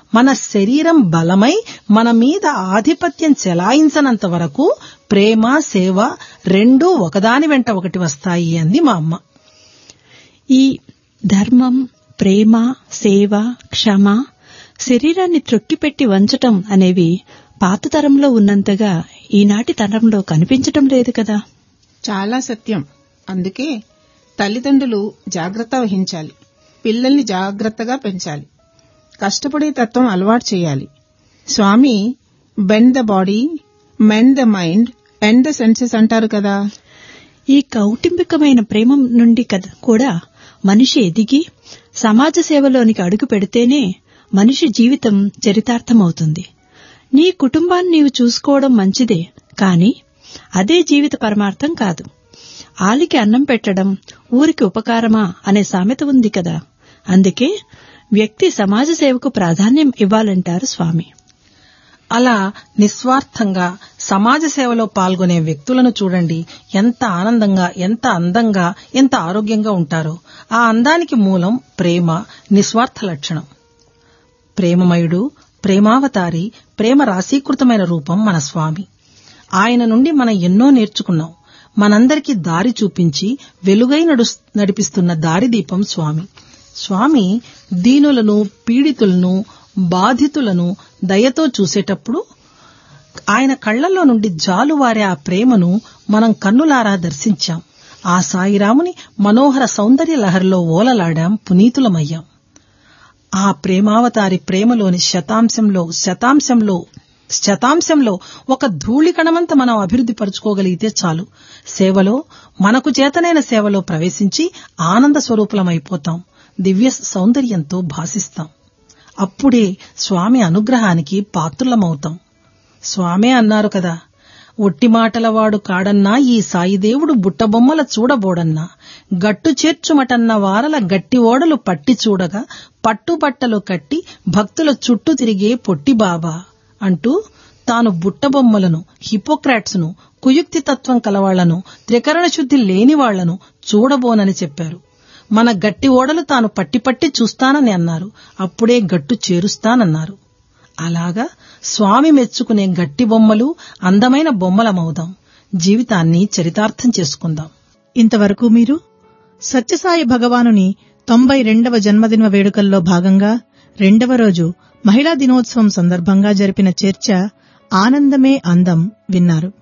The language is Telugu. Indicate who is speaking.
Speaker 1: మన శరీరం బలమై మన మీద ఆధిపత్యం చెలాయించనంత వరకు ప్రేమ సేవ రెండూ ఒకదాని వెంట ఒకటి వస్తాయి అంది మా అమ్మ
Speaker 2: ఈ ధర్మం ప్రేమ సేవ క్షమ శరీరాన్ని త్రొక్కిపెట్టి వంచటం అనేవి పాత తరంలో ఉన్నంతగా ఈనాటి తరంలో కనిపించటం లేదు కదా
Speaker 3: చాలా సత్యం అందుకే తల్లిదండ్రులు జాగ్రత్త వహించాలి పిల్లల్ని జాగ్రత్తగా పెంచాలి కష్టపడే తత్వం అలవాటు చేయాలి స్వామి bend the body mend the mind end the senses అంటారు కదా
Speaker 2: ఈ కౌటుంబికమైన ప్రేమ నుండి కదా కూడా మనిషి ఎదిగి సమాజ సేవలోనికి అడుగు పెడితేనే మనిషి జీవితం చరితార్థమవుతుంది నీ కుటుంబాన్ని నీవు చూసుకోవడం మంచిదే కాని అదే జీవిత పరమార్థం కాదు ఆలికి అన్నం పెట్టడం ఊరికి ఉపకారమా అనే సామెత ఉంది కదా అందుకే వ్యక్తి సమాజ సేవకు ప్రాధాన్యం ఇవ్వాలంటారు స్వామి
Speaker 1: అలా నిస్వార్థంగా సమాజ సేవలో పాల్గొనే వ్యక్తులను చూడండి ఎంత ఆనందంగా ఎంత అందంగా ఎంత ఆరోగ్యంగా ఉంటారో ఆ అందానికి మూలం ప్రేమ నిస్వార్థ లక్షణం ప్రేమమయుడు ప్రేమావతారి ప్రేమ రాశీకృతమైన రూపం మన స్వామి ఆయన నుండి మనం ఎన్నో నేర్చుకున్నాం మనందరికీ దారి చూపించి వెలుగై నడు నడిపిస్తున్న దారిదీపం స్వామి స్వామి దీనులను పీడితులను బాధితులను దయతో చూసేటప్పుడు ఆయన కళ్లలో నుండి జాలువారే ఆ ప్రేమను మనం కన్నులారా దర్శించాం ఆ సాయిరాముని మనోహర సౌందర్య లహరిలో ఓలలాడాం పునీతులమయ్యాం ఆ ప్రేమావతారి ప్రేమలోని శతాంశంలో శతాంశంలో శతాంశంలో ఒక ధూళికణమంత మనం అభివృద్ధి పరుచుకోగలిగితే చాలు సేవలో మనకు చేతనైన సేవలో ప్రవేశించి ఆనంద స్వరూపులమైపోతాం దివ్య సౌందర్యంతో భాసిస్తాం అప్పుడే స్వామి అనుగ్రహానికి పాత్రులమవుతాం స్వామే అన్నారు కదా ఒట్టి మాటలవాడు కాడన్నా ఈ సాయిదేవుడు బుట్టబొమ్మల చూడబోడన్నా గట్టు చేర్చుమటన్న వారల గట్టి ఓడలు పట్టి చూడగా పట్టుబట్టలు కట్టి భక్తుల చుట్టూ తిరిగే పొట్టి బాబా అంటూ తాను బుట్టబొమ్మలను హిపోక్రాట్స్ను కుయుక్తి తత్వం కలవాళ్లను త్రికరణ శుద్ధి లేని వాళ్లను చూడబోనని చెప్పారు మన గట్టి ఓడలు తాను పట్టి పట్టి చూస్తానని అన్నారు అప్పుడే గట్టు చేరుస్తానన్నారు అలాగా స్వామి మెచ్చుకునే గట్టి బొమ్మలు అందమైన బొమ్మలమవుదాం జీవితాన్ని చరితార్థం చేసుకుందాం
Speaker 4: ఇంతవరకు మీరు సత్యసాయి భగవానుని తొంభై రెండవ జన్మదిన వేడుకల్లో భాగంగా రెండవ రోజు మహిళా దినోత్సవం సందర్భంగా జరిపిన చర్చ ఆనందమే అందం విన్నారు